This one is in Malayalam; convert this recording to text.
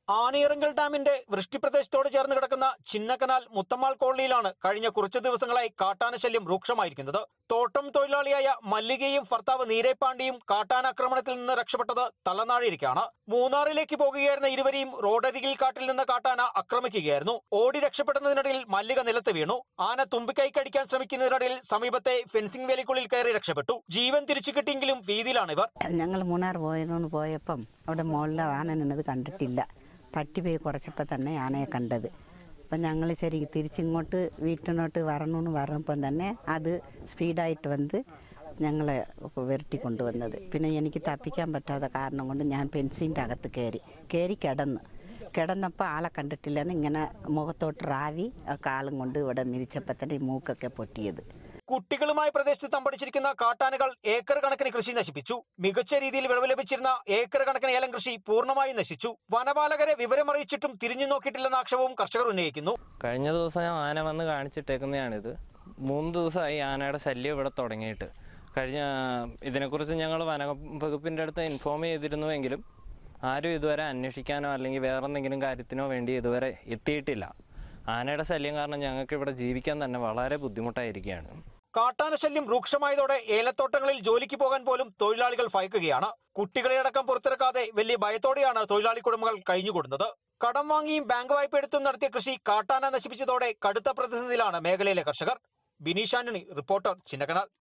ആനയിറങ്കൽ ഡാമിന്റെ വൃഷ്ടിപ്രദേശത്തോട് ചേർന്ന് കിടക്കുന്ന ചിന്നക്കനാൽ മുത്തമ്മാൾ കോളനിയിലാണ് കഴിഞ്ഞ കുറച്ചു ദിവസങ്ങളായി കാട്ടാന ശല്യം രൂക്ഷമായിരിക്കുന്നത് തോട്ടം തൊഴിലാളിയായ മല്ലികയും ഭർത്താവ് നീരേപ്പാണ്ടിയും കാട്ടാനാക്രമണത്തിൽ നിന്ന് രക്ഷപ്പെട്ടത് തലനാഴിരിക്കാണ് മൂന്നാറിലേക്ക് പോകുകയായിരുന്ന ഇരുവരെയും റോഡരികിൽ കാട്ടിൽ നിന്ന് കാട്ടാന ആക്രമിക്കുകയായിരുന്നു ഓടി രക്ഷപ്പെടുന്നതിനിടയിൽ മല്ലിക നിലത്ത് വീണു ആന തുമ്പിക്കൈ കടിക്കാൻ ശ്രമിക്കുന്നതിനിടയിൽ സമീപത്തെ ഫെൻസിംഗ് വേലിക്കുള്ളിൽ കയറി രക്ഷപ്പെട്ടു ജീവൻ തിരിച്ചു കിട്ടിയെങ്കിലും ഭീതിയിലാണ് ഇവർ ഞങ്ങൾ മൂന്നാർ പോയെന്ന് പോയപ്പം അവിടെ മുകളിൽ ആന നിന്നത് കണ്ടിട്ടില്ല പട്ടി പോയി കുറച്ചപ്പോൾ തന്നെ ആനയെ കണ്ടത് അപ്പം ഞങ്ങൾ ശരി തിരിച്ചിങ്ങോട്ട് വീട്ടിനോട്ട് വരണമെന്ന് പറഞ്ഞപ്പം തന്നെ അത് സ്പീഡായിട്ട് വന്ന് ഞങ്ങളെ വിരട്ടി കൊണ്ടുവന്നത് പിന്നെ എനിക്ക് തപ്പിക്കാൻ പറ്റാത്ത കാരണം കൊണ്ട് ഞാൻ പെൻസിൻ്റെ അകത്ത് കയറി കയറി കിടന്ന് കിടന്നപ്പോൾ ആളെ കണ്ടിട്ടില്ലെന്ന് ഇങ്ങനെ മുഖത്തോട്ട് റാവി ആ കാലും കൊണ്ട് ഇവിടെ മിതിച്ചപ്പോൾ തന്നെ ഈ മൂക്കൊക്കെ പൊട്ടിയത് കുട്ടികളുമായി പ്രദേശത്ത് തമ്പടിച്ചിരിക്കുന്ന കാട്ടാനകൾ ഏക്കർ കണക്കിന് കൃഷി നശിപ്പിച്ചു മികച്ച രീതിയിൽ വിളവ് ലഭിച്ചിരുന്ന ഏക്കർ കണക്കിന് ഏലം കൃഷി പൂർണ്ണമായും നശിച്ചു വനപാലകരെ വിവരമറിയിച്ചിട്ടും തിരിഞ്ഞു നോക്കിയിട്ടില്ലെന്ന ആക്ഷേപവും കർഷകർ ഉന്നയിക്കുന്നു കഴിഞ്ഞ ദിവസം ഞാൻ ആന വന്ന് കാണിച്ചിട്ടേക്കുന്നതാണിത് മൂന്ന് ദിവസമായി ആനയുടെ ശല്യം ഇവിടെ തുടങ്ങിയിട്ട് കഴിഞ്ഞ ഇതിനെക്കുറിച്ച് ഞങ്ങൾ വനവകുപ്പിൻ്റെ അടുത്ത് ഇൻഫോം ചെയ്തിരുന്നുവെങ്കിലും ആരും ഇതുവരെ അന്വേഷിക്കാനോ അല്ലെങ്കിൽ വേറെ എന്തെങ്കിലും കാര്യത്തിനോ വേണ്ടി ഇതുവരെ എത്തിയിട്ടില്ല ആനയുടെ ശല്യം കാരണം ഞങ്ങൾക്ക് ഇവിടെ ജീവിക്കാൻ തന്നെ വളരെ ബുദ്ധിമുട്ടായിരിക്കുകയാണ് കാട്ടാന ശല്യം രൂക്ഷമായതോടെ ഏലത്തോട്ടങ്ങളിൽ ജോലിക്ക് പോകാൻ പോലും തൊഴിലാളികൾ ഭയക്കുകയാണ് കുട്ടികളെ അടക്കം പുറത്തിറക്കാതെ വലിയ ഭയത്തോടെയാണ് തൊഴിലാളി കുടുംബങ്ങൾ കഴിഞ്ഞുകൂടുന്നത് കടം വാങ്ങിയും ബാങ്ക് വായ്പ എടുത്തും നടത്തിയ കൃഷി കാട്ടാന നശിപ്പിച്ചതോടെ കടുത്ത പ്രതിസന്ധിയിലാണ് മേഖലയിലെ കർഷകർ ബിനീഷ് ആന്റണി റിപ്പോർട്ടർ ചിന്നക്കനാൽ